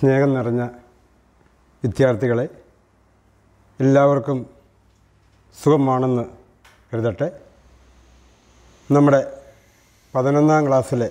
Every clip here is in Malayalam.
സ്നേഹം നിറഞ്ഞ വിദ്യാർത്ഥികളെ എല്ലാവർക്കും സുഖമാണെന്ന് കരുതട്ടെ നമ്മുടെ പതിനൊന്നാം ക്ലാസ്സിലെ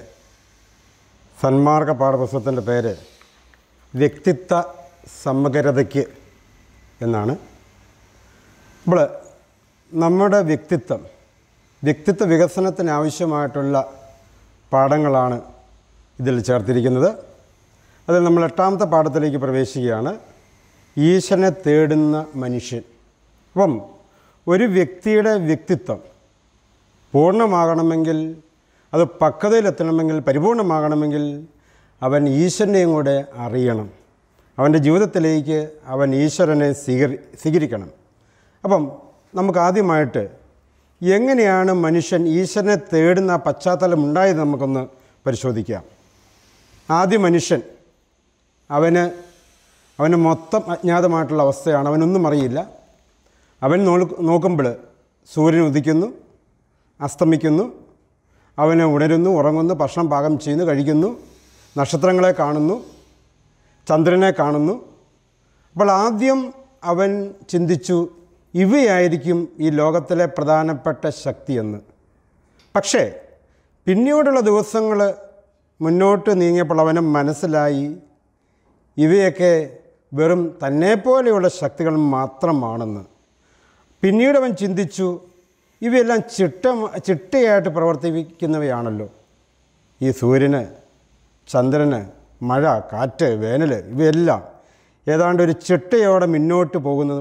സന്മാർഗ പാഠപുസ്തകത്തിൻ്റെ പേര് വ്യക്തിത്വ സമഗ്രതയ്ക്ക് എന്നാണ് അപ്പോൾ നമ്മുടെ വ്യക്തിത്വം വ്യക്തിത്വ വികസനത്തിന് ആവശ്യമായിട്ടുള്ള പാഠങ്ങളാണ് ഇതിൽ ചേർത്തിരിക്കുന്നത് അതിൽ നമ്മൾ എട്ടാമത്തെ പാഠത്തിലേക്ക് പ്രവേശിക്കുകയാണ് ഈശ്വരനെ തേടുന്ന മനുഷ്യൻ അപ്പം ഒരു വ്യക്തിയുടെ വ്യക്തിത്വം പൂർണ്ണമാകണമെങ്കിൽ അത് പക്വതയിലെത്തണമെങ്കിൽ പരിപൂർണമാകണമെങ്കിൽ അവൻ ഈശ്വരനെയും കൂടെ അറിയണം അവൻ്റെ ജീവിതത്തിലേക്ക് അവൻ ഈശ്വരനെ സ്വീകരി സ്വീകരിക്കണം അപ്പം നമുക്ക് ആദ്യമായിട്ട് എങ്ങനെയാണ് മനുഷ്യൻ ഈശ്വരനെ തേടുന്ന ആ പശ്ചാത്തലം ഉണ്ടായത് നമുക്കൊന്ന് പരിശോധിക്കാം ആദ്യ മനുഷ്യൻ അവന് അവന് മൊത്തം അജ്ഞാതമായിട്ടുള്ള അവസ്ഥയാണ് അവനൊന്നും അറിയില്ല അവൻ നോക്കുമ്പോൾ സൂര്യൻ ഉദിക്കുന്നു അസ്തമിക്കുന്നു അവന് ഉണരുന്നു ഉറങ്ങുന്നു ഭക്ഷണം പാകം ചെയ്യുന്നു കഴിക്കുന്നു നക്ഷത്രങ്ങളെ കാണുന്നു ചന്ദ്രനെ കാണുന്നു അപ്പോൾ ആദ്യം അവൻ ചിന്തിച്ചു ഇവയായിരിക്കും ഈ ലോകത്തിലെ പ്രധാനപ്പെട്ട ശക്തിയെന്ന് പക്ഷേ പിന്നീടുള്ള ദിവസങ്ങൾ മുന്നോട്ട് നീങ്ങിയപ്പോൾ അവന് മനസ്സിലായി ഇവയൊക്കെ വെറും തന്നെപ്പോലെയുള്ള ശക്തികൾ മാത്രമാണെന്ന് പിന്നീട് അവൻ ചിന്തിച്ചു ഇവയെല്ലാം ചിട്ട ചിട്ടയായിട്ട് പ്രവർത്തിക്കുന്നവയാണല്ലോ ഈ സൂര്യന് ചന്ദ്രന് മഴ കാറ്റ് വേനൽ ഇവയെല്ലാം ഏതാണ്ട് ഒരു ചിട്ടയോടെ മുന്നോട്ട് പോകുന്ന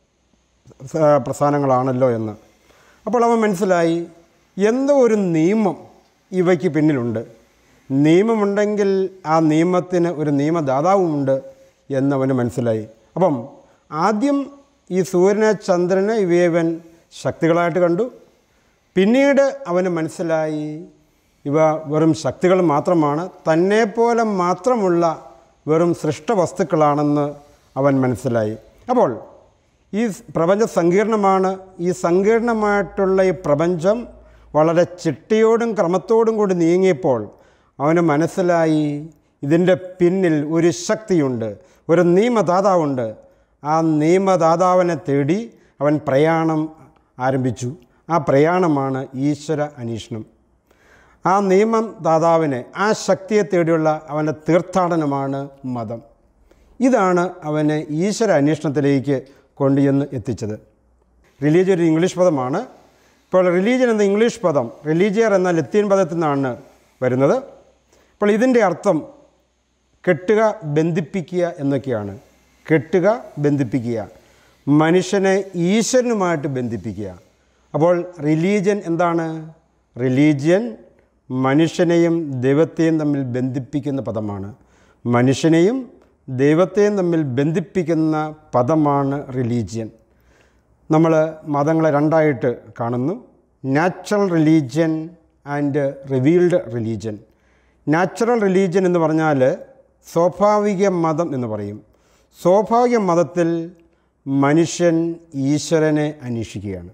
പ്രസ്ഥാനങ്ങളാണല്ലോ എന്ന് അപ്പോൾ അവൻ മനസ്സിലായി എന്തോ ഒരു നിയമം ഇവയ്ക്ക് പിന്നിലുണ്ട് നിയമമുണ്ടെങ്കിൽ ആ നിയമത്തിന് ഒരു നിയമദാതാവുമുണ്ട് എന്നവന് മനസ്സിലായി അപ്പം ആദ്യം ഈ സൂര്യനെ ചന്ദ്രനെ ഇവയവൻ ശക്തികളായിട്ട് കണ്ടു പിന്നീട് അവന് മനസ്സിലായി ഇവ വെറും ശക്തികൾ മാത്രമാണ് തന്നെപ്പോലെ മാത്രമുള്ള വെറും സൃഷ്ടവസ്തുക്കളാണെന്ന് അവൻ മനസ്സിലായി അപ്പോൾ ഈ പ്രപഞ്ച സങ്കീർണമാണ് ഈ സങ്കീർണമായിട്ടുള്ള ഈ പ്രപഞ്ചം വളരെ ചിട്ടയോടും ക്രമത്തോടും കൂടി നീങ്ങിയപ്പോൾ അവന് മനസ്സിലായി ഇതിൻ്റെ പിന്നിൽ ഒരു ശക്തിയുണ്ട് ഒരു നിയമദാതാവുണ്ട് ആ നിയമദാതാവിനെ തേടി അവൻ പ്രയാണം ആരംഭിച്ചു ആ പ്രയാണമാണ് ഈശ്വര അന്വേഷണം ആ നിയമം ദാതാവിനെ ആ ശക്തിയെ തേടിയുള്ള അവൻ്റെ തീർത്ഥാടനമാണ് മതം ഇതാണ് അവനെ ഈശ്വര അന്വേഷണത്തിലേക്ക് കൊണ്ടുചെന്ന് എത്തിച്ചത് റിലീജിയൻ ഒരു ഇംഗ്ലീഷ് പദമാണ് ഇപ്പോൾ റിലീജിയൻ എന്ന ഇംഗ്ലീഷ് പദം റിലീജിയർ എന്ന ലത്തീൻ പദത്തിൽ നിന്നാണ് വരുന്നത് അപ്പോൾ ഇതിൻ്റെ അർത്ഥം കെട്ടുക ബന്ധിപ്പിക്കുക എന്നൊക്കെയാണ് കെട്ടുക ബന്ധിപ്പിക്കുക മനുഷ്യനെ ഈശ്വരനുമായിട്ട് ബന്ധിപ്പിക്കുക അപ്പോൾ റിലീജിയൻ എന്താണ് റിലീജിയൻ മനുഷ്യനെയും ദൈവത്തെയും തമ്മിൽ ബന്ധിപ്പിക്കുന്ന പദമാണ് മനുഷ്യനെയും ദൈവത്തെയും തമ്മിൽ ബന്ധിപ്പിക്കുന്ന പദമാണ് റിലീജിയൻ നമ്മൾ മതങ്ങളെ രണ്ടായിട്ട് കാണുന്നു natural religion and revealed religion natural religion എന്ന് പറഞ്ഞാൽ സ്വാഭാവിക മതം എന്ന് പറയും സ്വാഭാവിക മതത്തിൽ മനുഷ്യൻ ഈശ്വരനെ അന്വേഷിക്കുകയാണ്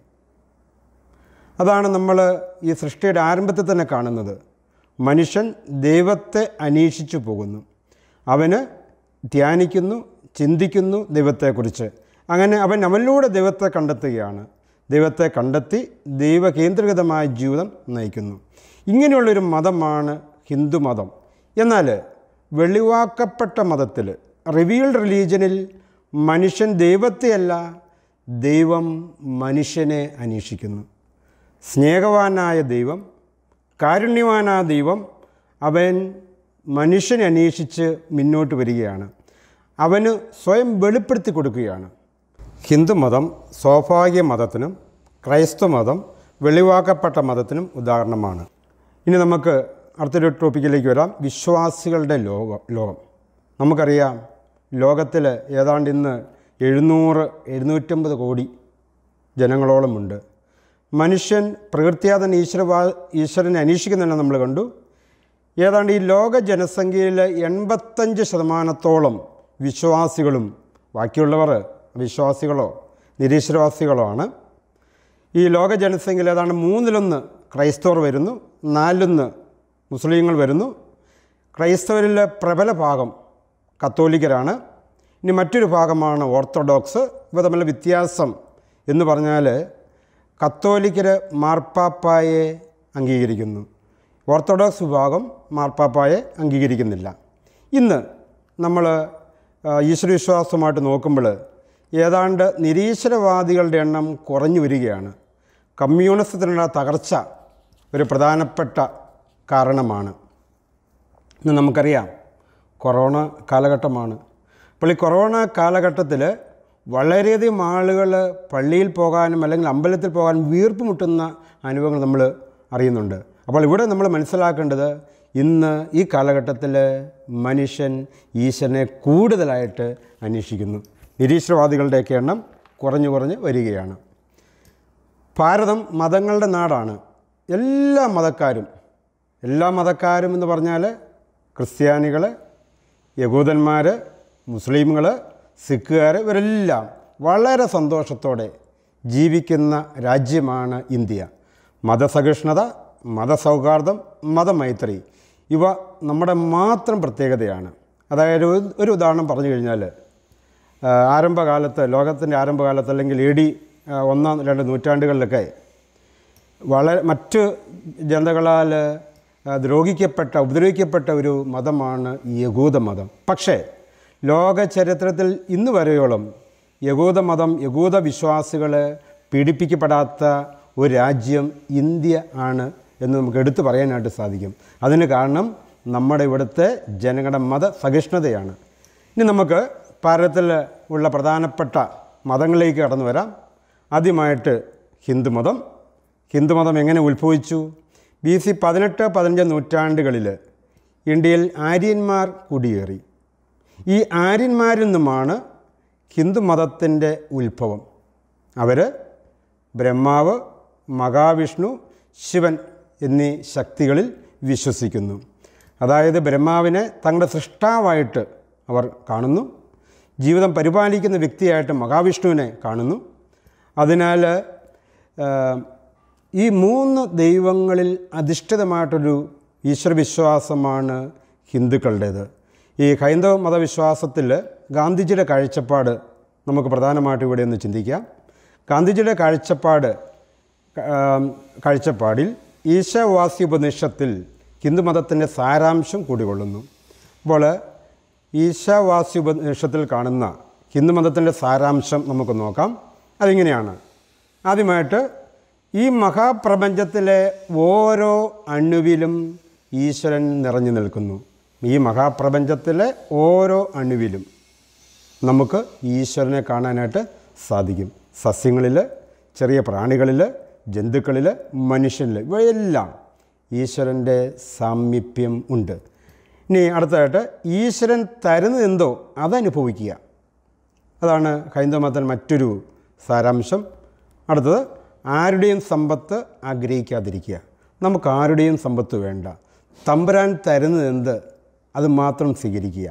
അതാണ് നമ്മൾ ഈ സൃഷ്ടിയുടെ ആരംഭത്തിൽ തന്നെ കാണുന്നത് മനുഷ്യൻ ദൈവത്തെ അന്വേഷിച്ചു പോകുന്നു അവന് ധ്യാനിക്കുന്നു ചിന്തിക്കുന്നു ദൈവത്തെക്കുറിച്ച് അങ്ങനെ അവൻ അവനിലൂടെ ദൈവത്തെ കണ്ടെത്തുകയാണ് ദൈവത്തെ കണ്ടെത്തി ദൈവകേന്ദ്രീകൃതമായ ജീവിതം നയിക്കുന്നു ഇങ്ങനെയുള്ളൊരു മതമാണ് ഹിന്ദു മതം എന്നാൽ വെളിവാക്കപ്പെട്ട മതത്തിൽ റിവീൽഡ് റിലീജനിൽ മനുഷ്യൻ ദൈവത്തെയല്ല ദൈവം മനുഷ്യനെ അന്വേഷിക്കുന്നു സ്നേഹവാനായ ദൈവം കാരുണ്യവാനായ ദൈവം അവൻ മനുഷ്യനെ അന്വേഷിച്ച് മുന്നോട്ട് വരികയാണ് അവന് സ്വയം വെളിപ്പെടുത്തി കൊടുക്കുകയാണ് ഹിന്ദുമതം സ്വാഭാവിക മതത്തിനും ക്രൈസ്തവ മതം വെളിവാക്കപ്പെട്ട മതത്തിനും ഉദാഹരണമാണ് ഇനി നമുക്ക് അടുത്തൊരു ടോപ്പിക്കിലേക്ക് വരാം വിശ്വാസികളുടെ ലോകം ലോകം നമുക്കറിയാം ലോകത്തിൽ ഏതാണ്ട് ഇന്ന് എഴുന്നൂറ് എഴുന്നൂറ്റമ്പത് കോടി ജനങ്ങളോളമുണ്ട് മനുഷ്യൻ പ്രകൃത്യാ തന്നെ ഈശ്വരവാ ഈശ്വരനെ അന്വേഷിക്കുന്നുണ്ടെന്ന് നമ്മൾ കണ്ടു ഏതാണ്ട് ഈ ലോക ജനസംഖ്യയിൽ എൺപത്തഞ്ച് ശതമാനത്തോളം വിശ്വാസികളും ബാക്കിയുള്ളവർ വിശ്വാസികളോ നിരീശ്വരവാസികളോ ആണ് ഈ ലോക ജനസംഖ്യയിൽ ഏതാണ്ട് മൂന്നിലൊന്ന് ക്രൈസ്തവർ വരുന്നു നാലിലൊന്ന് മുസ്ലിങ്ങൾ വരുന്നു ക്രൈസ്തവരിലെ പ്രബല ഭാഗം കത്തോലിക്കരാണ് ഇനി മറ്റൊരു ഭാഗമാണ് ഓർത്തഡോക്സ് ഇവ തമ്മിലുള്ള വ്യത്യാസം എന്ന് പറഞ്ഞാൽ കത്തോലിക്കർ മാർപ്പാപ്പായെ അംഗീകരിക്കുന്നു ഓർത്തഡോക്സ് വിഭാഗം മാർപ്പാപ്പായെ അംഗീകരിക്കുന്നില്ല ഇന്ന് നമ്മൾ ഈശ്വരവിശ്വാസമായിട്ട് നോക്കുമ്പോൾ ഏതാണ്ട് നിരീശ്വരവാദികളുടെ എണ്ണം കുറഞ്ഞു വരികയാണ് കമ്മ്യൂണിസത്തിനുള്ള തകർച്ച ഒരു പ്രധാനപ്പെട്ട കാരണമാണ് ഇന്ന് നമുക്കറിയാം കൊറോണ കാലഘട്ടമാണ് അപ്പോൾ ഈ കൊറോണ കാലഘട്ടത്തിൽ വളരെയധികം ആളുകൾ പള്ളിയിൽ പോകാനും അല്ലെങ്കിൽ അമ്പലത്തിൽ പോകാനും വീർപ്പ് മുട്ടുന്ന അനുഭവങ്ങൾ നമ്മൾ അറിയുന്നുണ്ട് അപ്പോൾ ഇവിടെ നമ്മൾ മനസ്സിലാക്കേണ്ടത് ഇന്ന് ഈ കാലഘട്ടത്തിൽ മനുഷ്യൻ ഈശ്വരനെ കൂടുതലായിട്ട് അന്വേഷിക്കുന്നു നിരീശ്വരവാദികളുടെയൊക്കെ എണ്ണം കുറഞ്ഞു കുറഞ്ഞ് വരികയാണ് ഭാരതം മതങ്ങളുടെ നാടാണ് എല്ലാ മതക്കാരും എല്ലാ മതക്കാരും എന്ന് പറഞ്ഞാൽ ക്രിസ്ത്യാനികൾ യഹൂദന്മാർ മുസ്ലിമുകൾ സിഖുകാർ ഇവരെല്ലാം വളരെ സന്തോഷത്തോടെ ജീവിക്കുന്ന രാജ്യമാണ് ഇന്ത്യ മതസഹിഷ്ണുത മതസൗഹാർദ്ദം മതമൈത്രി ഇവ നമ്മുടെ മാത്രം പ്രത്യേകതയാണ് അതായത് ഒരു- ഒരു ഉദാഹരണം പറഞ്ഞു കഴിഞ്ഞാൽ ആ, ആരംഭകാലത്ത് ലോകത്തിൻ്റെ ആരംഭകാലത്ത് അല്ലെങ്കിൽ എ ഡി ഒന്നാം രണ്ട് നൂറ്റാണ്ടുകളിലൊക്കെ വളരെ മറ്റ് ജനതകളാൽ ആ, ദ്രോഹിക്കപ്പെട്ട ഉപദ്രവിക്കപ്പെട്ട ഒരു മതമാണ് ഈ യഹൂദ മതം പക്ഷേ ലോക ചരിത്രത്തിൽ ഇന്ന് വരെയോളം യഹൂദ മതം യഹൂദ വിശ്വാസികൾ പീഡിപ്പിക്കപ്പെടാത്ത ഒരു രാജ്യം ഇന്ത്യ ആണ് എന്ന് നമുക്ക് എടുത്തു പറയാനായിട്ട് സാധിക്കും അതിന് കാരണം നമ്മുടെ ഇവിടുത്തെ ജനങ്ങളുടെ മത സഹിഷ്ണുതയാണ് ഇനി നമുക്ക് ഭാരതത്തിൽ ഉള്ള പ്രധാനപ്പെട്ട മതങ്ങളിലേക്ക് കടന്നു വരാം ആദ്യമായിട്ട് ഹിന്ദുമതം ഹിന്ദുമതം എങ്ങനെ ഉത്ഭവിച്ചു ബി സി പതിനെട്ട് പതിനഞ്ച് നൂറ്റാണ്ടുകളിൽ ഇന്ത്യയിൽ ആര്യന്മാർ കുടിയേറി ഈ ആര്യന്മാരിൽ നിന്നുമാണ് ഹിന്ദുമതത്തിൻ്റെ ഉത്ഭവം അവർ ബ്രഹ്മാവ് മഹാവിഷ്ണു ശിവൻ എന്നീ ശക്തികളിൽ വിശ്വസിക്കുന്നു അതായത് ബ്രഹ്മാവിനെ തങ്ങളുടെ സൃഷ്ടാവായിട്ട് അവർ കാണുന്നു ജീവിതം പരിപാലിക്കുന്ന വ്യക്തിയായിട്ട് മഹാവിഷ്ണുവിനെ കാണുന്നു അതിനാൽ ആ, ഈ മൂന്ന് ദൈവങ്ങളിൽ അധിഷ്ഠിതമായിട്ടൊരു ഈശ്വരവിശ്വാസമാണ് ഹിന്ദുക്കളുടേത് ഈ ഹൈന്ദവ മതവിശ്വാസത്തിൽ ഗാന്ധിജിയുടെ കാഴ്ചപ്പാട് നമുക്ക് പ്രധാനമായിട്ട് ഇവിടെ ഒന്ന് ചിന്തിക്കാം ഗാന്ധിജിയുടെ കാഴ്ചപ്പാട് ആ, കാഴ്ചപ്പാടിൽ ഈശാവാസ്യോപനിഷത്തിൽ ഹിന്ദുമതത്തിൻ്റെ സാരാംശം കൂടികൊള്ളുന്നു അപ്പോൾ ഈശാവാസ്യോപനിഷത്തിൽ കാണുന്ന ഹിന്ദുമതത്തിൻ്റെ സാരാംശം നമുക്ക് നോക്കാം അതിങ്ങനെയാണ് ആദ്യമായിട്ട് ഈ മഹാപ്രപഞ്ചത്തിലെ ഓരോ അണുവിലും ഈശ്വരൻ നിറഞ്ഞു നിൽക്കുന്നു ഈ മഹാപ്രപഞ്ചത്തിലെ ഓരോ അണുവിലും നമുക്ക് ഈശ്വരനെ കാണാനായിട്ട് സാധിക്കും സസ്യങ്ങളിൽ ചെറിയ പ്രാണികളിൽ ജന്തുക്കളിൽ മനുഷ്യനിൽ ഇവയെല്ലാം ഈശ്വരൻ്റെ സാമീപ്യം ഉണ്ട് ഇനി അടുത്തതായിട്ട് ഈശ്വരൻ തരുന്നത് എന്തോ അതനുഭവിക്കുക അതാണ് ഹൈന്ദവ മതത്തിൽ മറ്റൊരു സാരാംശം അടുത്തത് ആരുടെയും സമ്പത്ത് ആഗ്രഹിക്കാതിരിക്കുക നമുക്ക് ആരുടെയും സമ്പത്ത് വേണ്ട തമ്പുരാൻ തരുന്നത് എന്ത് അത് മാത്രം സ്വീകരിക്കുക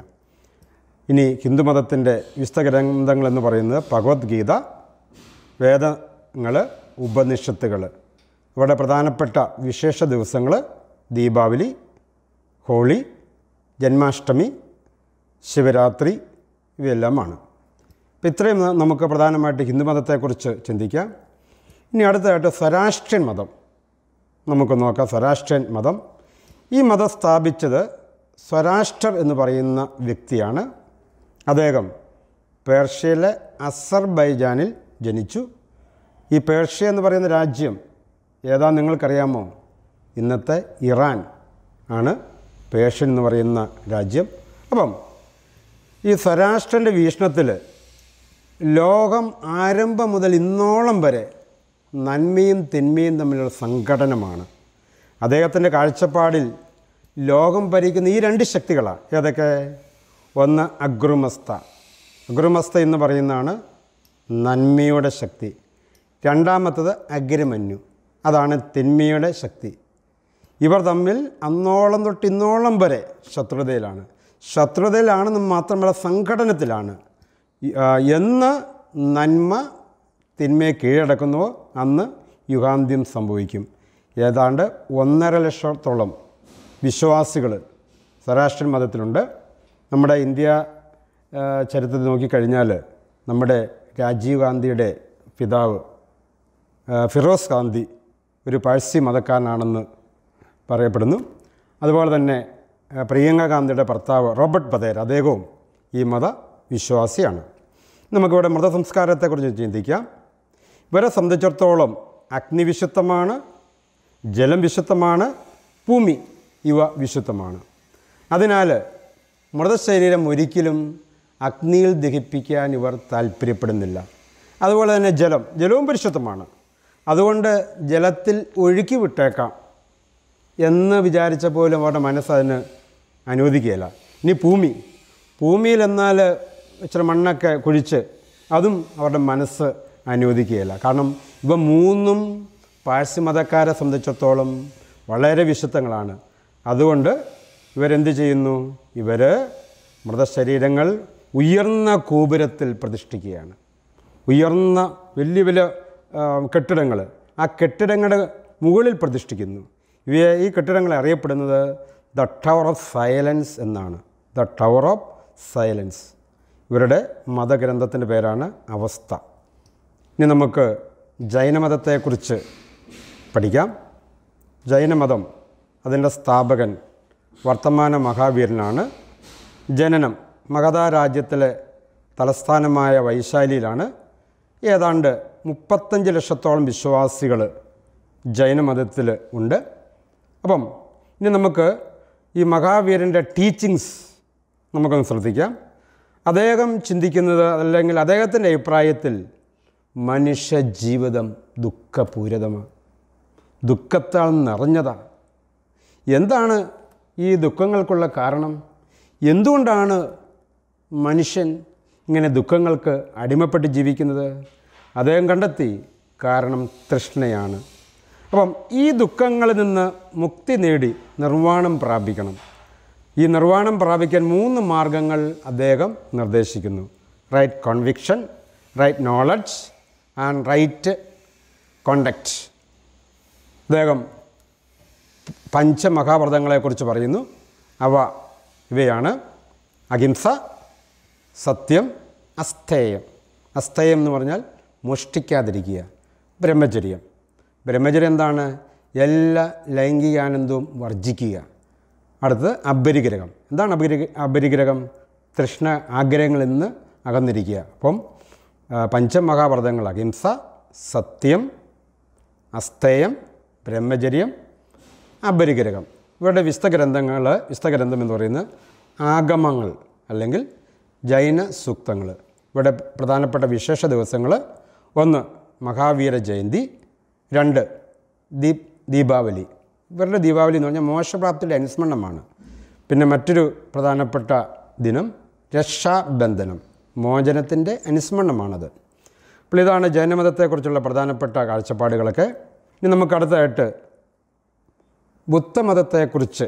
ഇനി ഹിന്ദുമതത്തിൻ്റെ വിശുദ്ധ ഗ്രന്ഥങ്ങൾ എന്ന് പറയുന്നത് ഭഗവത്ഗീത വേദങ്ങൾ ഉപനിഷത്തുകൾ ഇവിടെ പ്രധാനപ്പെട്ട വിശേഷ ദിവസങ്ങൾ ദീപാവലി ഹോളി ജന്മാഷ്ടമി ശിവരാത്രി ഇവയെല്ലാമാണ് അപ്പോൾ ഇത്രയും ന- നമുക്ക് പ്രധാനമായിട്ട് ഹിന്ദുമതത്തെക്കുറിച്ച് ചിന്തിക്കാം ഇനി അടുത്തതായിട്ട് സ്വരാഷ്ട്ര്യൻ മതം നമുക്ക് നോക്കാം സ്വരാഷ്ട്ര്യൻ മതം ഈ മതം സ്ഥാപിച്ചത് സ്വരാഷ്ട്രർ എന്ന് പറയുന്ന വ്യക്തിയാണ് അദ്ദേഹം പേർഷ്യയിലെ അസർബൈജാനിൽ ജനിച്ചു ഈ പേർഷ്യ എന്ന് പറയുന്ന രാജ്യം ഏതാ നിങ്ങൾക്കറിയാമോ ഇന്നത്തെ ഇറാൻ ആണ് പേർഷ്യൻ എന്ന് പറയുന്ന രാജ്യം അപ്പം ഈ സ്വരാഷ്ട്രൻ്റെ വീക്ഷണത്തിൽ ലോകം ആരംഭം മുതൽ ഇന്നോളം വരെ നന്മയും തിന്മയും തമ്മിലുള്ള സംഘടനമാണ് അദ്ദേഹത്തിൻ്റെ കാഴ്ചപ്പാടിൽ ലോകം ഭരിക്കുന്ന ഈ രണ്ട് ശക്തികളാണ് ഏതൊക്കെ ഒന്ന് അഗ്രുമസ്ത അഗ്രുമസ്ത എന്ന് പറയുന്നതാണ് നന്മയുടെ ശക്തി രണ്ടാമത്തത് അഗ്രമന്യു അതാണ് തിന്മയുടെ ശക്തി ഇവർ തമ്മിൽ അന്നോളം തൊട്ട് ഇന്നോളം വരെ ശത്രുതയിലാണ് ശത്രുതയിലാണെന്ന് മാത്രമല്ല സംഘടനത്തിലാണ് ഈ, ആ, എന്ന് നന്മ തിന്മയെ കീഴടക്കുന്നുവോ അന്ന് യുഗാന്ത്യം സംഭവിക്കും ഏതാണ്ട് ഒന്നര ലക്ഷത്തോളം വിശ്വാസികൾ സ്വരാഷ്ട്രൻ മതത്തിലുണ്ട് നമ്മുടെ ഇന്ത്യ ആ, ചരിത്രത്തിൽ നോക്കിക്കഴിഞ്ഞാൽ നമ്മുടെ രാജീവ് ഗാന്ധിയുടെ പിതാവ് ആ, ഫിറോസ് ഗാന്ധി ഒരു പാഴ്സി മതക്കാരനാണെന്ന് പറയപ്പെടുന്നു അതുപോലെ തന്നെ ആ, പ്രിയങ്ക ഗാന്ധിയുടെ ഭർത്താവ് റോബർട്ട് പതേർ അദ്ദേഹവും ഈ മത വിശ്വാസിയാണ് നമുക്കിവിടെ മൃതസംസ്കാരത്തെക്കുറിച്ച് ചിന്തിക്കാം ഇവരെ സംബന്ധിച്ചിടത്തോളം അഗ്നി വിശുദ്ധമാണ് ജലം വിശുദ്ധമാണ് ഭൂമി ഇവ വിശുദ്ധമാണ് അതിനാൽ മൃതശരീരം ഒരിക്കലും അഗ്നിയിൽ ദഹിപ്പിക്കാൻ ഇവർ താല്പര്യപ്പെടുന്നില്ല അതുപോലെ തന്നെ ജലം ജലവും പരിശുദ്ധമാണ് അതുകൊണ്ട് ജലത്തിൽ ഒഴുക്കി വിട്ടേക്കാം എന്ന് വിചാരിച്ച പോലും അവരുടെ മനസ്സ് അതിന് അനുവദിക്കുകയില്ല ഇനി ഭൂമി ഭൂമിയിൽ എന്നാൽ ഇച്ചിരി മണ്ണൊക്കെ കുഴിച്ച് അതും അവരുടെ മനസ്സ് അനുവദിക്കുകയില്ല കാരണം ഇവ മൂന്നും പാഴ്സ്യമതക്കാരെ സംബന്ധിച്ചിടത്തോളം വളരെ വിശുദ്ധങ്ങളാണ് അതുകൊണ്ട് ഇവരെന്ത് ചെയ്യുന്നു ഇവർ മൃതശരീരങ്ങൾ ഉയർന്ന കൂപുരത്തിൽ പ്രതിഷ്ഠിക്കുകയാണ് ഉയർന്ന വലിയ വലിയ കെട്ടിടങ്ങൾ ആ കെട്ടിടങ്ങളുടെ മുകളിൽ പ്രതിഷ്ഠിക്കുന്നു ഇവയെ ഈ കെട്ടിടങ്ങൾ അറിയപ്പെടുന്നത് ദ ടവർ ഓഫ് സൈലൻസ് എന്നാണ് ദ ടവർ ഓഫ് സൈലൻസ് ഇവരുടെ മതഗ്രന്ഥത്തിൻ്റെ പേരാണ് അവസ്ഥ ഇനി നമുക്ക് ജൈനമതത്തെക്കുറിച്ച് പഠിക്കാം ജൈനമതം അതിൻ്റെ സ്ഥാപകൻ വർത്തമാന മഹാവീരനാണ് ജനനം മഗധ രാജ്യത്തിലെ തലസ്ഥാനമായ വൈശാലിയിലാണ് ഏതാണ്ട് മുപ്പത്തഞ്ച് ലക്ഷത്തോളം വിശ്വാസികൾ ജൈനമതത്തിൽ ഉണ്ട് അപ്പം ഇനി നമുക്ക് ഈ മഹാവീരൻ്റെ ടീച്ചിങ്സ് നമുക്കൊന്ന് ശ്രദ്ധിക്കാം അദ്ദേഹം ചിന്തിക്കുന്നത് അല്ലെങ്കിൽ അദ്ദേഹത്തിൻ്റെ അഭിപ്രായത്തിൽ മനുഷ്യ ജീവിതം ദുഃഖപൂരിതമാണ് ദുഃഖത്താൽ നിറഞ്ഞതാണ് എന്താണ് ഈ ദുഃഖങ്ങൾക്കുള്ള കാരണം എന്തുകൊണ്ടാണ് മനുഷ്യൻ ഇങ്ങനെ ദുഃഖങ്ങൾക്ക് അടിമപ്പെട്ട് ജീവിക്കുന്നത് അദ്ദേഹം കണ്ടെത്തി കാരണം തൃഷ്ണയാണ് അപ്പം ഈ ദുഃഖങ്ങളിൽ നിന്ന് മുക്തി നേടി നിർവ്വാണം പ്രാപിക്കണം ഈ നിർവ്വാണം പ്രാപിക്കാൻ മൂന്ന് മാർഗങ്ങൾ അദ്ദേഹം നിർദ്ദേശിക്കുന്നു right conviction right knowledge and right conduct അദ്ദേഹം പഞ്ചമഹാവ്രതങ്ങളെക്കുറിച്ച് പറയുന്നു അവ ഇവയാണ് അഹിംസ സത്യം അസ്ഥേയം അസ്ഥേയം എന്ന് പറഞ്ഞാൽ മോഷ്ടിക്കാതിരിക്കുക ബ്രഹ്മചര്യം ബ്രഹ്മചര്യം എന്താണ് എല്ലാ ലൈംഗികാനന്ദവും വർജിക്കുക അടുത്തത് അപരിഗ്രഹം എന്താണ് അപരി അപരിഗ്രഹം തൃഷ്ണ ആഗ്രഹങ്ങളിൽ നിന്ന് അകന്നിരിക്കുക അപ്പം ആ, പഞ്ചമഹാവ്രതങ്ങൾ അഹിംസ സത്യം അസ്ഥേയം ബ്രഹ്മചര്യം അപരിഗ്രഹം ഇവരുടെ വിസ്തഗ്രന്ഥങ്ങൾ വിസ്തഗ്രന്ഥം എന്ന് പറയുന്നത് ആഗമങ്ങൾ അല്ലെങ്കിൽ ജൈന സൂക്തങ്ങൾ ഇവിടെ പ്രധാനപ്പെട്ട വിശേഷ ദിവസങ്ങൾ ഒന്ന് മഹാവീര ജയന്തി രണ്ട് ദീപ് ദീപാവലി ഇവരുടെ ദീപാവലി എന്ന് പറഞ്ഞാൽ മോശപ്രാപ്തിയുടെ അനുസ്മരണമാണ് പിന്നെ മറ്റൊരു പ്രധാനപ്പെട്ട ദിനം രക്ഷാബന്ധനം മോചനത്തിൻ്റെ അനുസ്മരണമാണത് അപ്പോൾ ഇതാണ് ജൈനമതത്തെക്കുറിച്ചുള്ള പ്രധാനപ്പെട്ട കാഴ്ചപ്പാടുകളൊക്കെ ഇനി നമുക്ക് അടുത്തതായിട്ട് ബുദ്ധമതത്തെക്കുറിച്ച്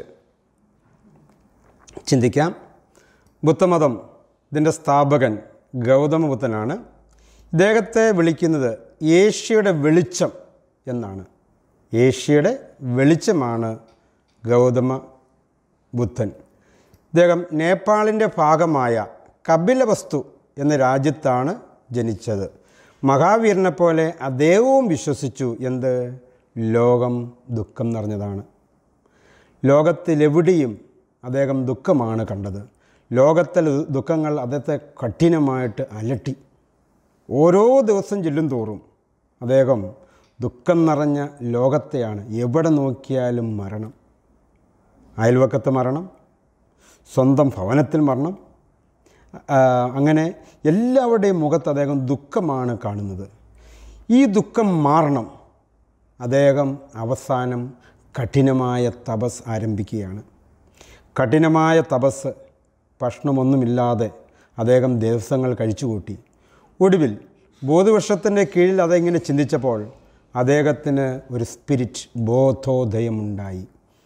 ചിന്തിക്കാം ബുദ്ധമതം ഇതിൻ്റെ സ്ഥാപകൻ ഗൗതമ ബുദ്ധനാണ് ഇദ്ദേഹത്തെ വിളിക്കുന്നത് ഏഷ്യയുടെ വെളിച്ചം എന്നാണ് ഏഷ്യയുടെ വെളിച്ചമാണ് ഗൗതമ ബുദ്ധൻ ഇദ്ദേഹം നേപ്പാളിൻ്റെ ഭാഗമായ കപിലവസ്തു എന്ന രാജ്യത്താണ് ജനിച്ചത് മഹാവീരനെ പോലെ അദ്ദേഹവും വിശ്വസിച്ചു എന്ത് ലോകം ദുഃഖം നിറഞ്ഞതാണ് ലോകത്തിലെവിടെയും അദ്ദേഹം ദുഃഖമാണ് കണ്ടത് ലോകത്തിലെ ദുഃഖങ്ങൾ അദ്ദേഹത്തെ കഠിനമായിട്ട് അലട്ടി ഓരോ ദിവസം ചെല്ലും തോറും അദ്ദേഹം ദുഃഖം നിറഞ്ഞ ലോകത്തെയാണ് എവിടെ നോക്കിയാലും മരണം അയൽവക്കത്ത് മരണം സ്വന്തം ഭവനത്തിൽ മരണം ആ, അങ്ങനെ എല്ലാവരുടെയും മുഖത്ത് അദ്ദേഹം ദുഃഖമാണ് കാണുന്നത് ഈ ദുഃഖം മാറണം അദ്ദേഹം അവസാനം കഠിനമായ തപസ് ആരംഭിക്കുകയാണ് കഠിനമായ തപസ് ഭക്ഷണമൊന്നുമില്ലാതെ അദ്ദേഹം ദിവസങ്ങൾ കഴിച്ചുകൂട്ടി ഒടുവിൽ ബോധവൃക്ഷത്തിൻ്റെ കീഴിൽ അതെങ്ങനെ ചിന്തിച്ചപ്പോൾ അദ്ദേഹത്തിന് ഒരു സ്പിരിറ്റ് ബോധോദയമുണ്ടായി